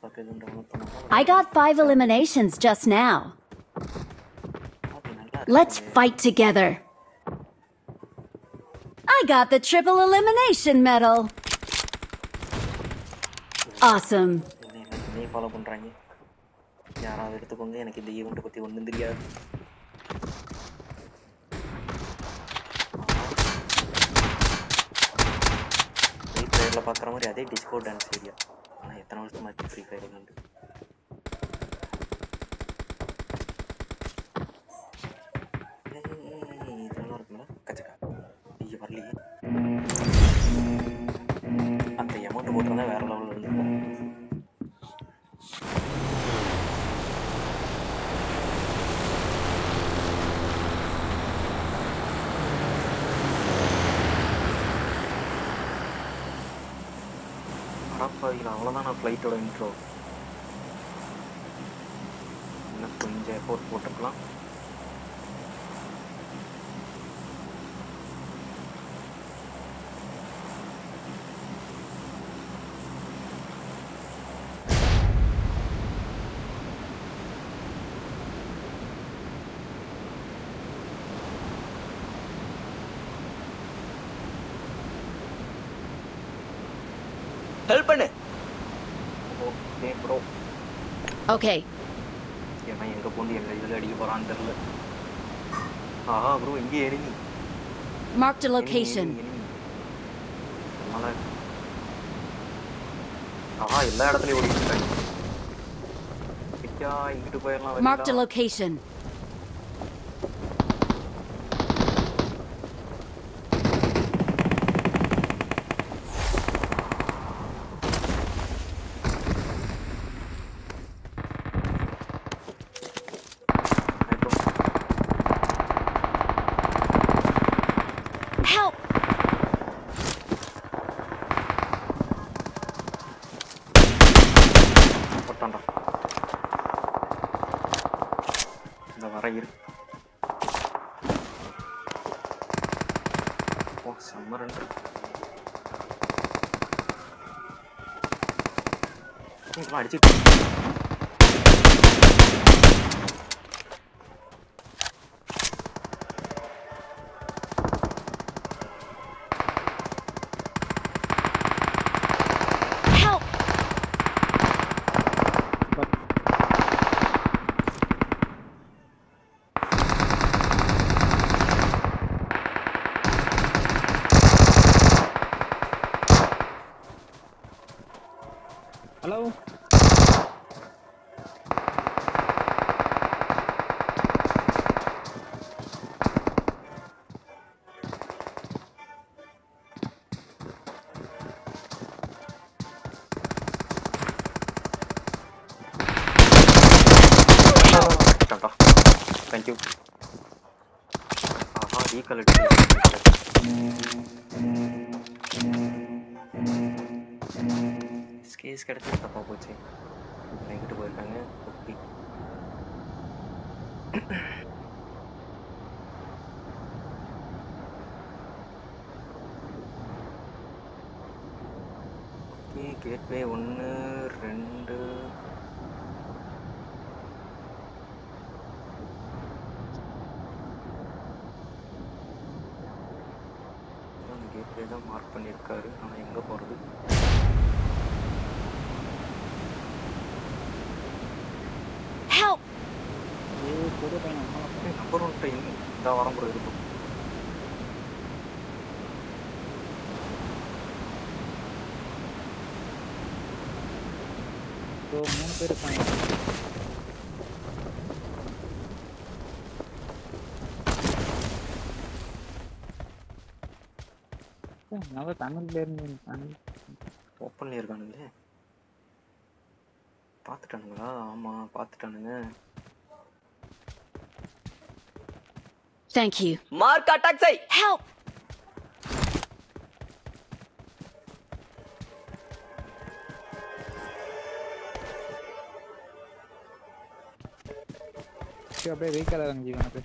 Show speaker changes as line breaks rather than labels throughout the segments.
Back எதுவும் download பண்ணாம
I got five eliminations just now.
அது நல்லா
Let's
இருக்குங்க.
fight together. I got the triple elimination medal. Awesome.
என்ன என்ன என்னையும் ஃபாலோ பண்றாங்க யாராவது எடுத்துக்கோங்க எனக்கு இந்த ஈவெண்ட் பத்தி ஒண்ணும் தெரியாது ஃப்ரீ ஃபயரில் பார்க்குற மாதிரி அதே டிஸ்கோ டான்ஸ் ஏரியா ஆனால் எத்தனை வருஷமாச்சு ஃப்ரீ ஃபயர் வந்து இதெல்லாம் இருக்குல்ல கச்சக்கா ஐயோ வரலையே அந்த அமௌண்ட் போட்டிருந்தா வேற லெவலில் இருந்திருக்கும் அடப்பாவிகள் அவ்வளோதான் நான் ஃப்ளைட்டோட இன்ட்ரோ இன்னும் கொஞ்சம் எஃபோர்ட் போட்டுக்கலாம்
ஹெல்ப் பண்ணு
ஓகே ப்ரோ
Okay.
ஏன்னா எங்கே போந்து எங்கள் இதில் அடிக்க போகிறான்னு தெரில ஆஹா ப்ரோ இங்கே எனிமி
Marked a location.
ஆஹா எல்லா இடத்துலயும் ஓடிட்டு இருக்காங்க கிட்டா இங்கிட்டு போயிடலாம்
Marked a
வரீங்களா?
location. Help!
போட்டான்டா இந்த வர இரு ஓ செம்ம ரெண்டு இதெல்லாம் அடிச்சுட்டு
Help!
ஹலோ
டாடா தேங்க்யூ ஆஹா ஈக்கல் அடிச்சு ஸ்கேஸ் கிடைச்சது தப்பாக போச்சு எங்கிட்டு போயிருக்காங்க ஓகே ஓகே கேட்வே ஒன்று ரெண்டு கேட்வே தான் மார்க் பண்ணியிருக்காரு ஆனால் எங்கே போகிறது
Help!
ஏய் புது பையன் அம்மா
நம்பர் ஒன் ட்ரெயின் இந்த வாரம் கூட இருக்கும்
ஸோ மூணு பேர் இருப்பாங்க ஏய், நல்லா தமிழ் பேர் தமிழ்
ஓப்பன்ல இருக்கானுங்களே பார்த்துட்டானுங்களா ஆமாம் பார்த்துட்டானுங்க
Thank you.
மார்க் அட்டாக் செய்
Help!
சரி, அப்படியே வெஹிக்கல் இறங்கிக்கணும் அப்படியே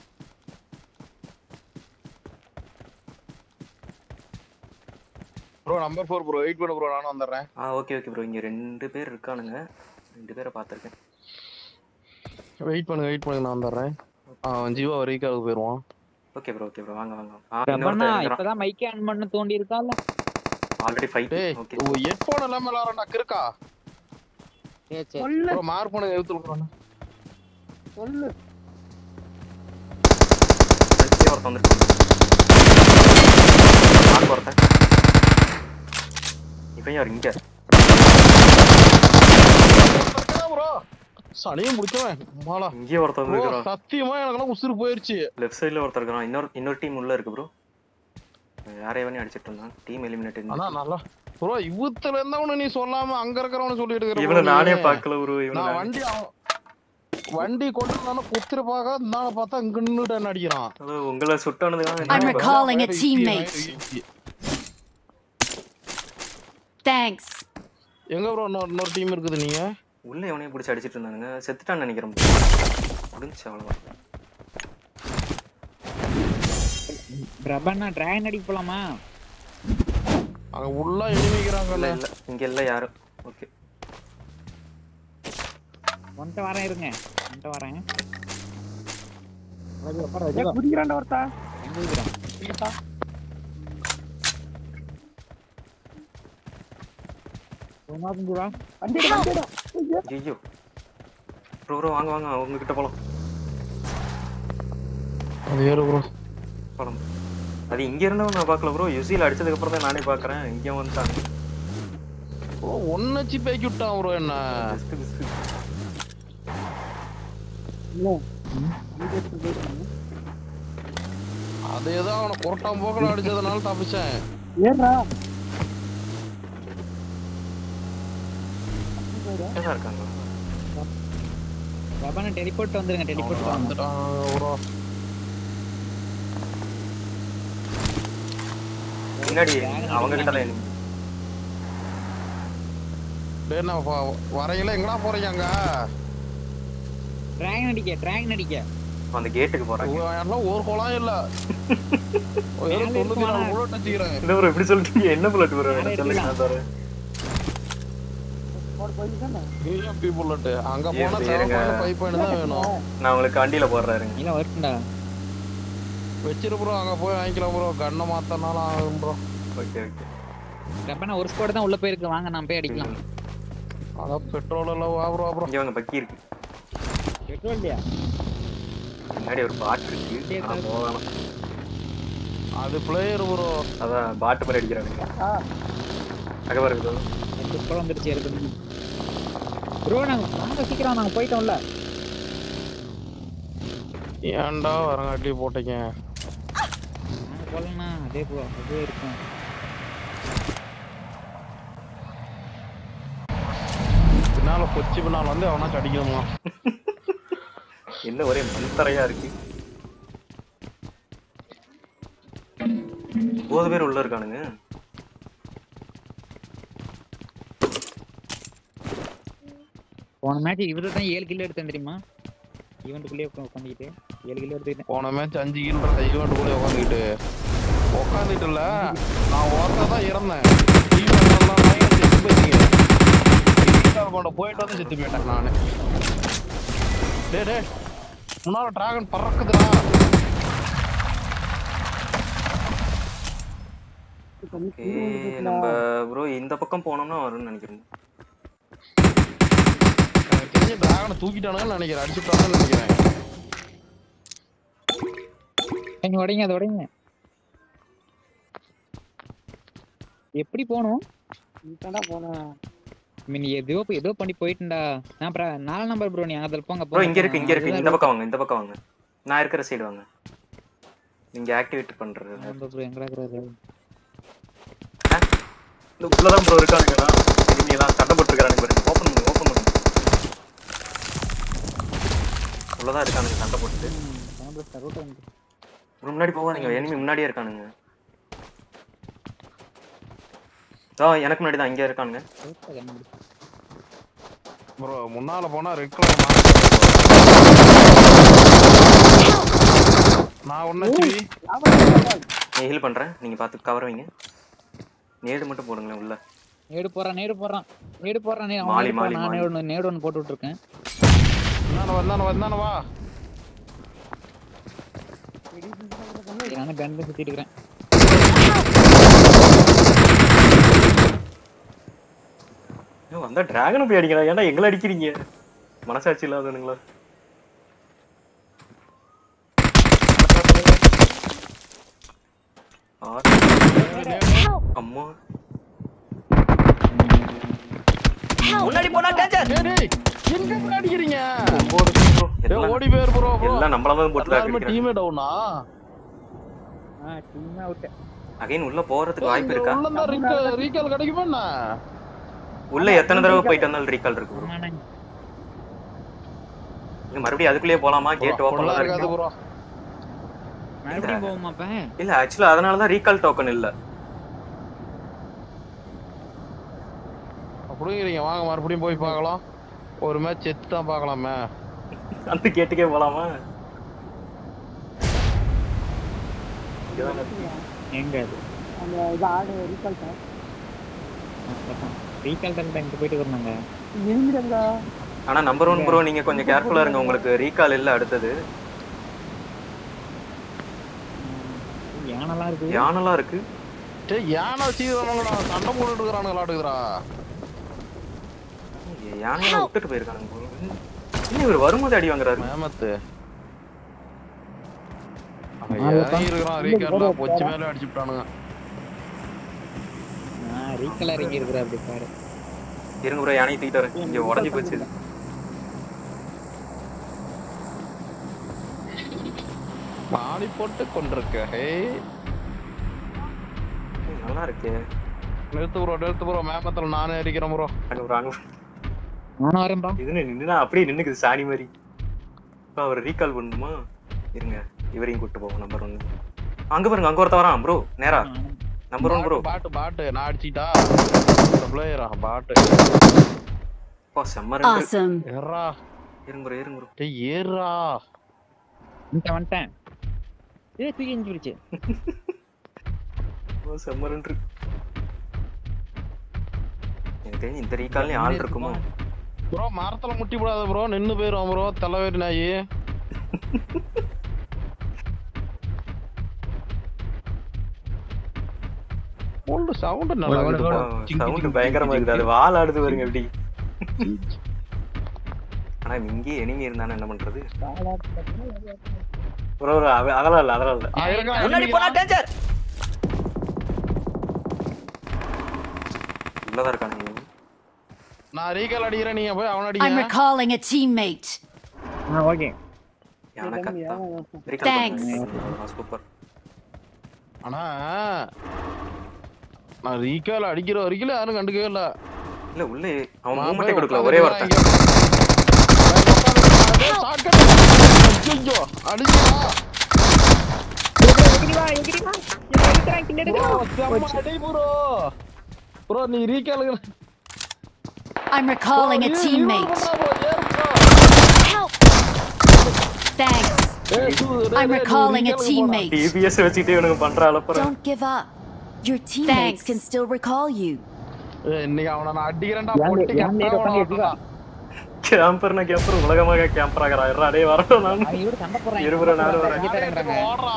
bro
number four bro wait பண்ண ப்ரோ நானும் வந்துடுறேன்
ஆ ஓகே ஓகே ப்ரோ இங்க ரெண்டு பேர் இருக்கானுங்க ரெண்டு பேரை பார்த்துருக்கேன்
வெயிட் பண்ணுங்க வெயிட் பண்ணுங்க நான் வந்துடுறேன் அவன் ஜீவா ரீகாலுக்கு போயிடுவான்
ஓகே ப்ரோ ஓகே ப்ரோ வாங்க வாங்க ஆ
ரப்பண்ணா
இன்னொருத்தர்
இப்பதான் மைக்கே ஆன் பண்ண தோண்டி இருக்கால
ஆல்ரெடி ஃபைட்
டேய்
ஓகே
ஹெட்ஃபோன் இல்லாம விளாட்றா இருக்கா
சரி சரி
ப்ரோ மார்க் பண்ணுங்க எழுத்துருக்குறான்
சொல்லு
ஃப்ரெண்ட்ஸே ஒருத்தன் வந்துருக்கான் நான் ஒருத்தன் இப்போ யார் இங்க
ப்ரோ சனியும் முடிச்சவன் மாலா
இங்கே ஒருத்தன்
ப்ரோ
வந்துருக்கான்
சத்தியமா எனக்கெல்லாம் உசுறு போயிருச்சு
லெஃப்ட் சைடுல ஒருத்தர் இருக்கான் இன்னொரு இன்னொரு டீம் உள்ள இருக்கு ப்ரோ யாரையவனே அடிச்சிட்டு இருந்தான் டீம் எலிமினேட்
ஆனா நல்லா ப்ரோ இவத்துல இருந்தவனு நீ சொல்லாம அங்க இருக்கிறவனு சொல்லிட்டு இருக்கிற
இவனை
bro
நானே
நீ.
பார்க்கல ப்ரோ இவனை
நான்
நானே-
வண்டி அவன் வண்டி கொண்டு வந்தாலும் குத்துரு பார்க்க இருந்தாலும் பார்த்தா இங்க நின்னுட்டு என்ன அடிக்கிறான்
அது உங்களை சுட்டானதுக்காக
I'm
என்ன
recall- Calling a
வேற
teammate.
ஈஸி.
Thanks.
எங்க ப்ரோ இன்னொரு இன்னொரு டீம் இருக்குது நீங்க
உள்ள எவனையும் பிடிச்சி அடிச்சிட்டு இருந்தானுங்க செத்துட்டான்னு நினைக்கிறேன் முடிஞ்சு அவ்வளவுதான்
ரப்பண்ணா டிராகன் அடிக்க போலாமா
அங்க உள்ள எனிமிக்கிறாங்கல்ல
இல்ல இல்ல இங்க இல்ல யாரும் ஓகே
வந்துட்டு வரேன் இருங்க வந்துட்டு வரேன் குதிக்கிறான்டா ஒருத்தா எங்க குதிக்கிறான்
ஐயோ ப்ரோ ப்ரோ வாங்க வாங்க அவங்க கிட்ட போலாம்
அது ஏறு ப்ரோ
போலாம் அது இங்க இருந்தவன் நான் பார்க்கல ப்ரோ யுசியில் அடிச்சதுக்கு அப்புறம் தான் நானே பார்க்கறேன் இங்க வந்துட்டாங்க
ப்ரோ ஒன்னச்சு பேக்கி விட்டான் ப்ரோ என்ன
Just miss.
அதேதான் அவனை கொரட்டாம் போக்கல அடிச்சதுனால தப்பிச்சேன்
இங்கதான் இருக்காங்க
ரப்பண்ணா டெலிபோர்ட் வந்துருங்க டெலிபோர்ட்
அவன் வந்துட்டான் ப்ரோ
முன்னாடி அவங்க கிட்ட தான் enemy.
டேய் நான் வ- வரையில எங்கடா போறீங்க அங்க
டிராகன் அடிக்க டிராகன் அடிக்க
அந்த கேட்டுக்கு போறாங்க
இவன் எல்லாம் ஒரு குளம் இல்ல வெறும்
மேலே
தொண்ணூத்தி நாலு
இருக்குமா?
bullet வச்சுக்கிறேன்
என்ன ப்ரோ இப்படி சொல்லிட்டீங்க என்ன புல்லட் ப்ரோ
மேலே
சொல்லுங்க நான் தரேன்
ஏஎம்பி புல்லட் அங்க
ஏன்
போனா
இப்படி
செவன்
இருங்க?
பாயிண்ட் ஃபைவ் பாயிண்ட் தான் வேணும்
நான் உங்களுக்கு வண்டியில போடுறாருங்க
இல்ல வரும்டா
வச்சிரு ப்ரோ அங்க போய் வாங்கிக்கலாம் ப்ரோ கண்ணை மாத்தனாலும் ஆகும் ப்ரோ
ஓகே ஓகே
ரப்பண்ணா ஒரு ஸ்குவாட் தான் உள்ள போயிருக்கு வாங்க நான் போய் அடிக்கலாம்
அதான் பெட்ரோல் எல்லாம் வா ப்ரோ ப்ரோ
இங்க வாங்க பக்கி இருக்கு
பெட்ரோல் இல்லையா
முன்னாடி ஒரு பாட் இருக்கு
சரி,
ஆனா
சரி.
போகலாம்
அது பிளேயர் ப்ரோ
அதான் பாட்டு மாதிரி அடிக்கிறானுங்க அங்க பாருங்க bro.
ரெண்டு ஸ்குவாட் வந்துருச்சு இருக்கு ப்ரோ நாங்க வாங்க சீக்கிரம் நாங்க போயிட்டோம்ல
ஏன்டா வரங்காட்டி போட்டீங்க
நாங்க போலன்னா அதே போ அதே இருக்கும்
பின்னால கொச்சி பின்னால் வந்து அவனாச்சும் அடிக்கணுமா
என்ன ஒரே மண்தரையா இருக்கு ஒன்பது பேர் உள்ள இருக்கானுங்க
போன மேட்ச் இவரு தான் ஏழு கிலோ எடுத்தேன் தெரியுமா ஈவெண்ட்டுக்குள்ளேயே உட்காந்துக்கிட்டு ஏழு கிலோ எடுத்துக்கிட்டேன்
போன மேட்ச் அஞ்சு கீழ ஈவெண்ட் கூட உட்காந்துக்கிட்டு உட்காந்துட்டு இல்ல நான் ஒருத்தர் தான் இறந்தேன் ஈவெண்ட் எல்லாம் பயங்கர செத்து போயிட்டீங்க ரீகால் பண்ண போயிட்டு வந்து செத்து போயிட்டேன் நானு டே டே முன்னால டிராகன் பறக்குதுடா
ஓகே நம்ம ப்ரோ இந்த பக்கம் போனோம்னா வரும்னு நினைக்கிறேன்
எனக்கு தெரிஞ்ச டிராகனை தூக்கிட்டானுங்கன்னு நினைக்கிறேன் அடிச்சுட்டாங்கன்னு நினைக்கிறேன்
நீங்க உடைங்க அதை உடைங்க எப்படி போகணும் மீன் ஏதோ ஏதோ பண்ணி போயிட்டுண்டா நான் அப்புறம் நாலு நம்பர் ப்ரோ நீ அதில் போங்க
ப்ரோ இங்க இருக்கு இங்க இருக்கு இந்த பக்கம் வாங்க இந்த பக்கம் வாங்க நான் இருக்கிற சைடு வாங்க நீங்க ஆக்டிவேட் பண்றது
நம்பர் ப்ரோ எங்கடா இருக்கிறாரு
இந்த உள்ளதான் ப்ரோ இருக்கானுங்கடா இனிமேலாம் சண்டை போட்டுருக்கானுங்க பாருங்க ஓப்பன் பண்ணுங்க ஓப்பன் பண்ணுங்க உள்ளதான் இருக்கானுங்க சண்டை போட்டுட்டு bro, முன்னாடி போகாதீங்க எனிமி முன்னாடியே இருக்கானுங்க ஆ எனக்கு முன்னாடி தான் இங்க இருக்கானுங்க
ப்ரோ முன்னால போனா ரெட் கலர் நான் ஒன்னு
ஹீல் பண்றேன் நீங்க பார்த்து கவர் வைங்க நேடு மட்டும் போடுங்களேன் உள்ள
நேடு போறான் நேடு போறான் நேடு போறான் நே- அவன்
மாலி,
நேடு
மாலி,
போறான். நான்
மாலி.
நேடு ஒண்ணு நேடு ஒன்று போட்டு விட்டுருக்கேன்
இந்தானவா இந்தானவா இந்தானவா
நானும் கண்டு சுத்திட்டு இருக்கிறேன்
ஏன் வந்தா டிராகனை போய் அடிக்கிறா ஏன்டா எங்களை அடிக்கிறீங்க மனசாட்சி இல்லாதவனுங்களா ஆறு.
Help!
அம்மா
முன்னாடி போனா டேஞ்சர்
டேய், டேய், எங்க போய் அடிக்கிறீங்க
ஒன்பது bro.
டேய்,
எல்லாம்
ஓடி போயிரு ப்ரோ
எல்லாம் நம்மளதான் போட்டு
எல்லாருமே டீமே டவுனா
ஆ டீம் அவுட்
அகைன் உள்ள போறதுக்கு வாய்ப்பு இருக்கா
உள்ள இருந்தா ரீகால் ரீகால் கிடைக்குமா என்ன
உள்ள எத்தனை தடவை போயிட்டு வந்தாலும் ரீகால் இருக்கு bro. இங்க மறுபடியும் அதுக்குள்ளேயே போலாமா கேட் ஓப்பன்ல
அப்படிலாம்
தான்
இருக்காது
இருக்கு
ப்ரோ
மறுபடியும் போவோமா அப்ப
இல்ல ஆக்சுவலா அதனால தான் ரீகால் டோக்கன் இல்ல
அப்படிங்கிறீங்க வாங்க மறுபடியும் போய் பார்க்கலாம் ஒரு மேட்ச் செத்து தான் பார்க்கலாமே
அந்த கேட்டுக்கே போலாமா இங்கதான் இருக்கு.
எங்க அது ரீகால் டைம் இங்க போயிட்டு வரணுங்க
ஆனா நம்பர் ஒன் ப்ரோ நீங்க கொஞ்சம் கேர்ஃபுல்லா இருங்க உங்களுக்கு ரீகால் இல்ல அடுத்தது
யானெல்லாம் இருக்கு
யானெல்லாம் இருக்கு
டேய் யானை சீதனங்களா சண்டை போட்டுட்டு இருக்கிறானுங்களாட்டுக்குறா
யானையெல்லாம் விட்டுட்டு போயிருக்கானுங்க bro. என்ன இவர் வரும்போது அடி வாங்குறாரு
மேமத்து அவன்
நாலு
இறங்கி இருக்கிறான் ரீகார்ல பொச்சு மேல அடிச்சுட்டானுங்க
ரீகால் இறங்கி இருக்கிற அப்படி பாரு
இருங்க ப்ரோ யானையை தூக்கிட்டு வரேன் இங்க உடஞ்சி போச்சு
மாடி போட்டு கொண்டிருக்க ஹே
ஏய், நல்லா இருக்கே
நிறுத்து ப்ரோ நிறுத்து ப்ரோ மேமத்துல நானே அடிக்கிறேன் ப்ரோ
அங்க bro, அங்க bro.
நானும் வரேன்பா
இதுன்னு நின்னுனா அப்படியே நின்னுக்குது சாணி மாதிரி இப்போ அவர் ரீகால் பண்ணணுமா இருங்க இவரையும் கூட்டு போவோம் நம்பர் ஒன்னு அங்க பாருங்க அங்க ஒருத்த வரான் ப்ரோ நேரா நம்பர் ஒன் ப்ரோ
பாட்டு பாட்டு நான் அடிச்சிட்டா பிளேயரா பாட்டு
பா செம்ம ரெண்டு இருக்கு.
Awesome.
ஏறா
இருங்க ப்ரோ இருங்க ப்ரோ
டேய் ஏறா
வந்துட்டேன் வந்துட்டேன் ஏ தூக்கி எஞ்சி பிடிச்சு
ஓ செம்ம ரெண்டு இருக்கு. எனக்கு தெரிஞ்சு இந்த ரீகால்லையும் ஆள் இருக்குமோ
ப்ரோ மரத்துல முட்டி போடாத ப்ரோ நின்னு போயிரும் ப்ரோ தலைவேரி நாயி ஓல்டு சவுண்ட் நல்லா
ஓடு,
இருக்குது
ஓடு,
bro. சிங்கி,
சவுண்ட்
சிங்கி,
பயங்கரமா
சிங்கி,
இருக்குது அது வால் ஆடுது பாருங்க எப்படி ஆனா இங்கேயே எனிமி இருந்தானே என்ன பண்றது ப்ரோ ப்ரோ அதெல்லாம் இல்ல அதெல்லாம் இல்ல
ஆ, இருக்கான்,
முன்னாடி போனா
இருக்கான்.
டேஞ்சர்
உள்ளதா இருக்கானுங்க
நான் ரீகால் அடிக்கிறேன் நீங்க போய் அவன்
I'm
அடிங்க
recalling a teammate.
ஆ ஓகே
யானை கத்தா
Thanks.
சூப்பர்
ஆனா நான் ரீகால் அடிக்கிற வரைக்கும் யாரும் கண்டுக்கவே இல்ல
இல்ல உள்ள அவன்
நான்
மூமெண்ட்டே
போய்
கொடுக்கல ஒரே
உட்காந்துக்கிறேன்
ஒருத்தன்
இங்க. டேய், shotgun. ஐயையோ, அடிக்கிறா. Bro, செம்ம அடி bro. Bro, நீ ரீகாலுக்கு
I'm recalling a
Bro,
teammate.
bro, ஏறுடா.
Help! Thanks.
ஏய், சு, டேய்,
I'm
டேய், நீ
recalling a
recall க்கு போடா.
teammate.
டிபிஎஸ் வச்சுக்கிட்டே இவனுக்கு பண்ற அலப்புறம்
Don't give up. Your teammates Thanks. can still recall you.
ஏய், இன்னைக்கு அவனை நான் அடிக்கிறேன்டா,
ஏன்
பொட்டி
ஏன்
கரெக்டா
லேட்
அவனை
பண்ணி
அடிக்கிறான்.
கேம்பர்னா கேம்பர் உலகமாக கேம்பர் ஆகிறான் அடே வரட்டும் நான்
அவன் இவரு சண்டை போடுறான்
இருபது நாள் வரை.
இங்கிட்ட இறங்குறாங்க
ஓடுறா.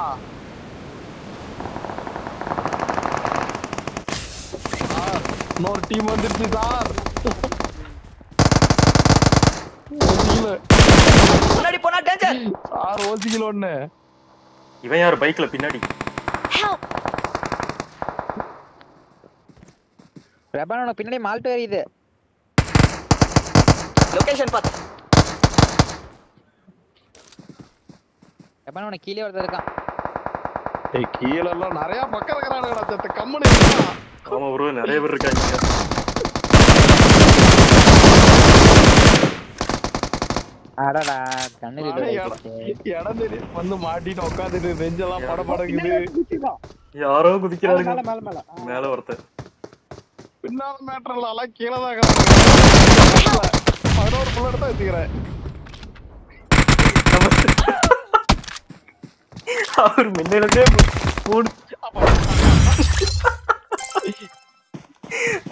சார், இன்னொரு டீம் வந்துருச்சு சார் ஓசிக்கல
முன்னாடி போனா டேஞ்சர்
சார் ஓசிக்கல ஒண்ணு
இவன் யார் பைக்ல பின்னாடி
Help!
பிரபான் உனக்கு பின்னாடி மால்ட்டு எறியுது
லொகேஷன் பாத்து
பிரபான் உனக்கு கீழே ஒருத்தர் இருக்கான்
ஏய் கீழ எல்லாம் நிறைய பக்கம் இருக்கிறானுங்கடா செத்த கம்முனு இருடா.
ஆமா ப்ரோ நிறைய பேர் இருக்காங்க
அடடா கண்ணு
நானே இடம் இடம் தெரியும் வந்து மாட்டிட்டு உட்காந்துட்டு நெஞ்செல்லாம் பட படங்குது
யாரோ குதிக்கிறாருங்க மேல ஒருத்தன்
பின்னால மேட்டர்ல எல்லாம் கீழே தான் கிடக்குது. பதினோரு புல்லட் தான் வச்சுக்கிறேன்
அவர் முன்னிலந்தே போடு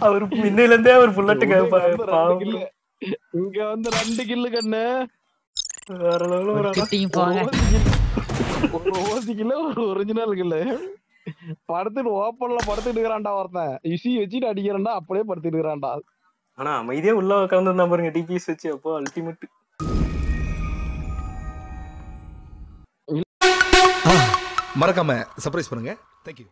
அவர் முன்னையில இருந்தே அவர் புல்லட்டுக்கு
இங்க வந்து ரெண்டு
பாவம்
கில்லு. இங்க வந்து ரெண்டு கில்லு கண்ணு
வேற லெவலில் ஒரு
கிட்டியும் போங்க
ஒரு ஓசி கிலோ ஒரு ஒரிஜினல் கில்லு படுத்துட்டு ஓப்பன்ல படுத்துட்டு இருக்கிறான்டா ஒருத்தன் இசி வச்சுட்டு அடிக்கிறான்டா அப்படியே படுத்துட்டு இருக்கிறான்டா
ஆனா அமைதியா உள்ள உட்காந்து பாருங்க டிபிஎஸ் வச்சு அப்போ அல்டிமேட்
மறக்காம சர்ப்ரைஸ் பண்ணுங்க தேங்க்யூ